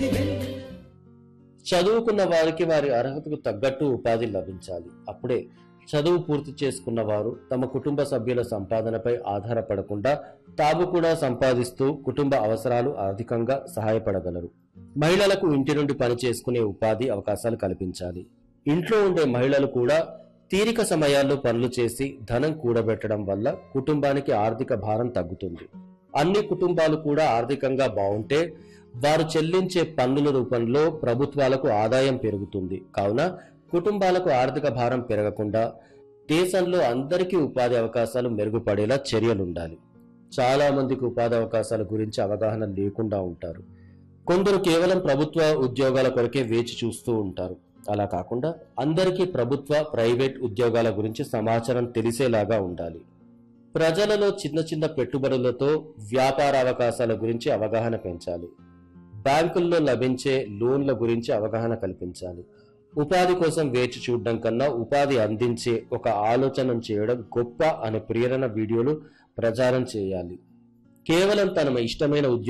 చదువుకున్న వారికి వారి అర్హతకు తగ్గట్టు ఉపాధి లభించాలి అప్పుడే చదువు పూర్తి చేసుకున్న వారు తమ కుటుంబ సభ్యుల సంపాదనపై ఆధారపడకుండా తాము కూడా సంపాదిస్తూ కుటుంబ అవసరాలు ఆర్థికంగా సహాయపడగలరు మహిళలకు ఇంటి నుండి పని చేసుకునే ఉపాధి అవకాశాలు కల్పించాలి ఇంట్లో ఉండే మహిళలు కూడా తీరిక సమయాల్లో పనులు చేసి ధనం కూడబెట్టడం వల్ల కుటుంబానికి ఆర్థిక భారం తగ్గుతుంది అన్ని కుటుంబాలు కూడా ఆర్థికంగా బాగుంటే వారు చెల్లించే పన్నుల రూపంలో ప్రభుత్వాలకు ఆదాయం పెరుగుతుంది కావున కుటుంబాలకు ఆర్థిక భారం పెరగకుండా దేశంలో అందరికీ ఉపాధి అవకాశాలు మెరుగుపడేలా చర్యలుండాలి చాలా మందికి ఉపాధి అవకాశాల గురించి అవగాహన లేకుండా ఉంటారు కొందరు కేవలం ప్రభుత్వ ఉద్యోగాల కొరకే వేచి చూస్తూ ఉంటారు అలా కాకుండా అందరికీ ప్రభుత్వ ప్రైవేట్ ఉద్యోగాల గురించి సమాచారం తెలిసేలాగా ఉండాలి ప్రజలలో చిన్న చిన్న పెట్టుబడులతో వ్యాపార అవకాశాల గురించి అవగాహన పెంచాలి బ్యాంకుల్లో లభించే లోన్ల గురించి అవగాహన కల్పించాలి ఉపాధి కోసం వేచి చూడడం కన్నా ఉపాధి అందించే ఒక ఆలోచన చేయడం గొప్ప అనే ప్రేరణ వీడియోలు ప్రచారం చేయాలి కేవలం తన ఇష్టమైన ఉద్యోగం